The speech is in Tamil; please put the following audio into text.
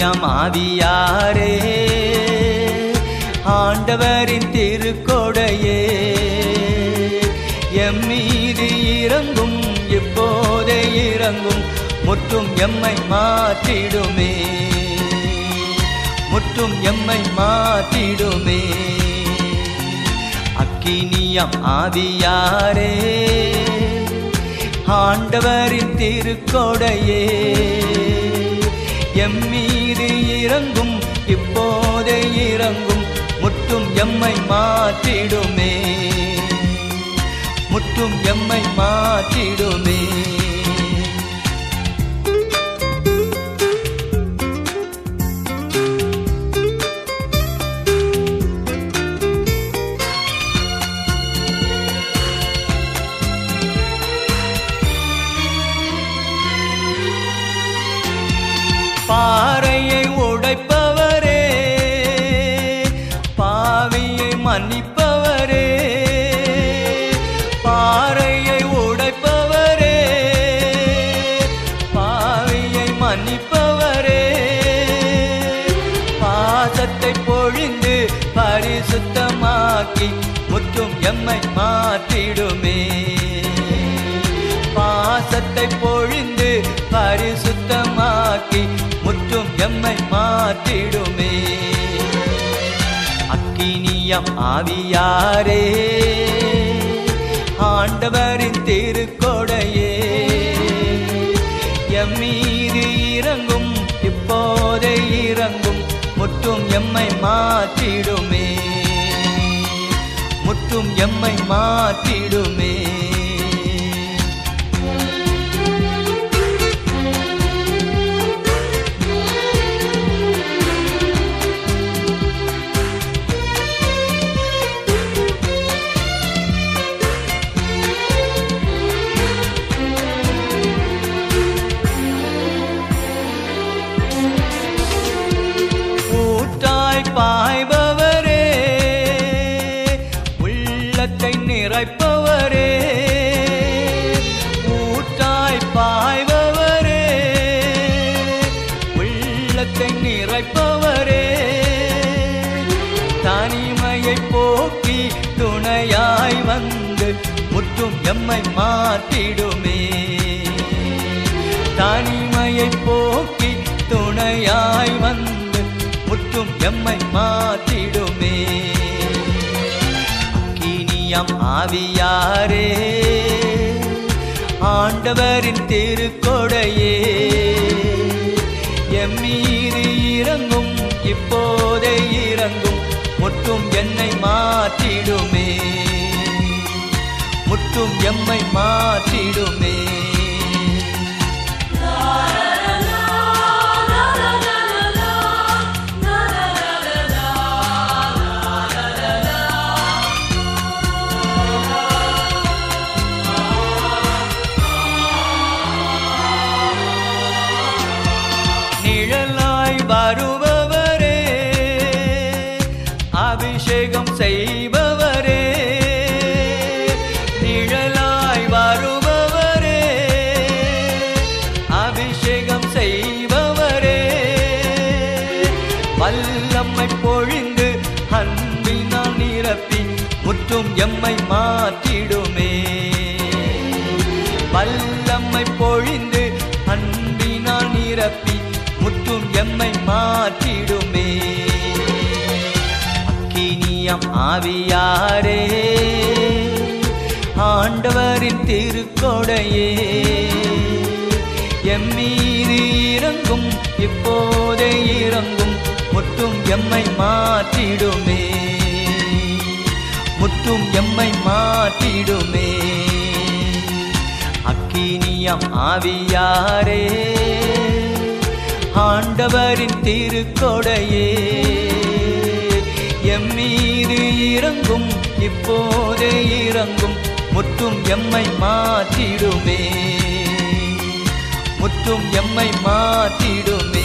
அக்கினியாம் ஆவியாரே ஆண்டவரின் திருக்கொடையே எம் மீது இறங்கும் எப்போதே இறங்கும் முற்றும் எம்மை மாற்றிடுமே முற்றும் எம்மை மாற்றிடுமே அக்கினியம் ஆவியாரே ஆண்டவரின் திருக்கொடையே எம் மீது இறங்கும் இப்போதே இறங்கும் முற்றும் எம்மை மாற்றிடுமே முற்றும் எம்மை மாற்றிடுமே பாறையை உடைப்பவரே பாவியை மன்னிப்பவரே பாறையை உடைப்பவரே பாவியை மன்னிப்பவரே பாசத்தை பொழிந்து பரிசுத்தமாக்கி முற்றும் எம்மை மாற்றிடுமே பாசத்தை பொழிந்து பரிசுத்தமாக்கி முற்றும் எம்மை மாற்றிடுமே அக்கினியம் ஆவியாரே ஆண்டவரின் திருக்கொடையே எம் மீது இறங்கும் இப்போதே இறங்கும் முற்றும் எம்மை மாற்றிடுமே முற்றும் எம்மை மாற்றிடுமே ஊற்றாய் பாய்பவரே உள்ளத்தை நிறைப்பவரே ஊற்றாய் பாய்பவரே உள்ளத்தை நிறைப்பவரே தனிமையை போக்கி துணையாய் வந்து முற்றும் எம்மை மாற்றிடுமே தனிமையை போக்கி துணையாய் வந்து முற்றும் எம்மை மாற்றிடுமே அக்கினியம் ஆவியாரே ஆண்டவரின் திருக்கொடையே எம் மீது இறங்கும் இப்போதே இறங்கும் முற்றும் என்னை மாற்றிடுமே முற்றும் எம்மை மாற்றிடுமே நிழலாய் வருபவரே அபிஷேகம் செய்பவரே நிழலாய் வருபவரே அபிஷேகம் செய்பவரே வல்லம்மை பொழிந்து அன்பினால் நிரப்பி முற்றும் எம்மை மாற்றிடுமே வல்லம்மை பொழிந்து அன்பினால் நிரப்பி முற்றும் எம்மை மாற்றிடுமே அக்கினியம் ஆவியாரே ஆண்டவரின் திருக்கொடையே எம் மீது இறங்கும் இப்போதே இறங்கும் முற்றும் எம்மை மாற்றிடுமே முற்றும் எம்மை மாற்றிடுமே அக்கினியம் ஆவியாரே ஆண்டவரின் திருக்கொடையே எம் மீது இறங்கும் இப்போதே இறங்கும் முற்றும் எம்மை மாற்றிடுமே முற்றும் எம்மை மாற்றிடுமே